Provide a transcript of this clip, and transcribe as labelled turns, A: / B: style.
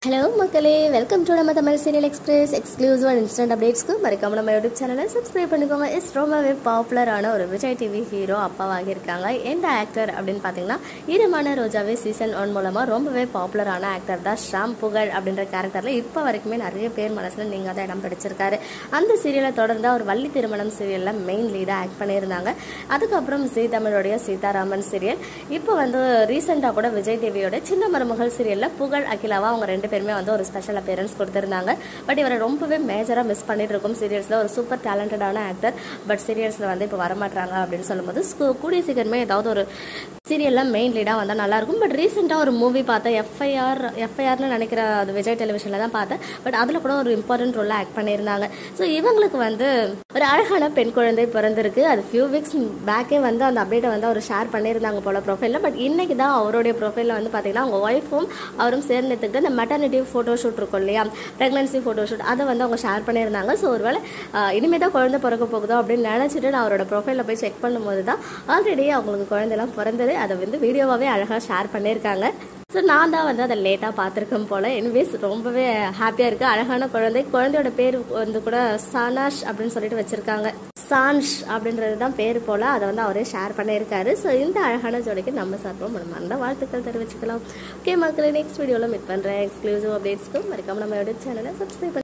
A: hello மக்களே welcome to நம்ம Tamil serial express exclusive and instant அப்டேட்ஸ்க்கு மறக்காம நம்ம யூடியூப் சேனலை சப்ஸ்கிரைப் பண்ணிக்கோங்க இஸ் ரொம்பவே பாப்புலரான ஒரு விஜய் டிவி ஹீரோ அப்பாவாக இருக்காங்க எந்த ஆக்டர் அப்படின்னு பார்த்தீங்கன்னா ஈரமான ரோஜாவே சீசன் ஒன் மூலமாக ரொம்பவே பாப்புலரான ஆக்டர் தான் ஷாம் புகழ் அப்படின்ற கேரக்டரில் இப்போ வரைக்குமே நிறைய பேர் மனசில் நீங்கள் தான் இடம் பிடிச்சிருக்காரு அந்த சீரியலை தொடர்ந்து அவர் வள்ளி திருமணம் சீரியலில் மெயின் லீடாக ஆக்ட் பண்ணியிருந்தாங்க அதுக்கப்புறம் ஜீ தமிழோடைய சீதாராமன் சீரியல் இப்போ வந்து ரீசெண்டாக கூட விஜய் டிவியோட சின்ன மருமகள் சீரியலில் புகழ் அகிலாவா அவங்க ரெண்டு பேருமே வந்து ஒரு ஸ்பெஷல் அப்பியரன்ஸ் கொடுத்துருந்தாங்க பட் இவரை ரொம்பவே மேஜராக மிஸ் பண்ணிட்டு இருக்கும் சீரியல்ஸில் ஒரு சூப்பர் டேலண்டடான ஆக்டர் பட் சீரியல்ஸில் வந்து இப்போ வரமாட்டாங்க அப்படின்னு சொல்லும்போது ஸ்கூ- கூடிய சீக்கிரமே ஏதாவது ஒரு சீரியலில் மெயின் லீடாக வந்தால் நல்லாயிருக்கும் பட் ரீசெண்டாக ஒரு மூவி பார்த்தேன் எஃப்ஐஆர் எஃப்ஐஆர்னு நினைக்கிற அது விஜய் டெலிவிஷனில் தான் பார்த்தேன் பட் அதில் கூட ஒரு இம்பார்ட்டன்ட் ரோலாக ஆக்ட் பண்ணியிருந்தாங்க ஸோ இவங்களுக்கு வந்து ஒரு அழகான பெண் குழந்தை பிறந்திருக்கு அது ஃபியூ வீக்ஸ் பேக்கே வந்து அந்த அப்டேட்டை வந்து அவர் ஷேர் பண்ணியிருந்தாங்க போல ப்ரொஃபைலில் பட் இன்னைக்கு தான் அவருடைய ப்ரொஃபைலில் வந்து பார்த்தீங்கன்னா அவங்க ஒய்ஃபும் அவரும் சேர்ந்து எடுத்துக்கிட்டு அந்த மெட்டர்னிட்டி ஃபோட்டோ ஷூட் இருக்கும் இல்லையா ப்ரெக்னன்சி ஃபோட்டோ ஷூட் அதை வந்து அவங்க ஷேர் பண்ணியிருந்தாங்க ஸோ ஒருவேளை ஆஹ், இனிமே தான் குழந்தை பிறக்க போகுதோ அப்படின்னு நினச்சிட்டு நான் அவரோட ப்ரொஃபைலில் போய் செக் பண்ணும்போது தான் ஆல்ரெடி அவங்களுக்கு குழந்தைலாம் பிறந்தது அதை வந்து வீடியோவாகவே அழகாக ஷேர் பண்ணியிருக்காங்க ஸோ நான் தான் வந்து அதை லேட்டாக பார்த்துருக்கேன் போல் எனிவேஸ் ரொம்பவே ஹாப்பியாக இருக்குது அழகான குழந்தை குழந்தையோட பேர் வந்து கூட சானாஷ் அப்படின்னு சொல்லிட்டு வச்சுருக்காங்க சான்ஷ் அப்படின்றது தான் பேர் போல் அதை வந்து அவரே ஷேர் பண்ணியிருக்காரு ஸோ இந்த அழகான ஜோடிக்கு நம்ம சார்பும் நம்ம அந்த வாழ்த்துக்கள் தெரிவிச்சுக்கலாம் ஓகே மக்களே நெக்ஸ்ட் வீடியோவில் மீட் பண்ணுறேன் எக்ஸ்க்ளூசிவ் அப்டேட்ஸ்க்கும் மறக்காம நம்ம யூடியூப் சேனலை சப்ஸ்கிரைப்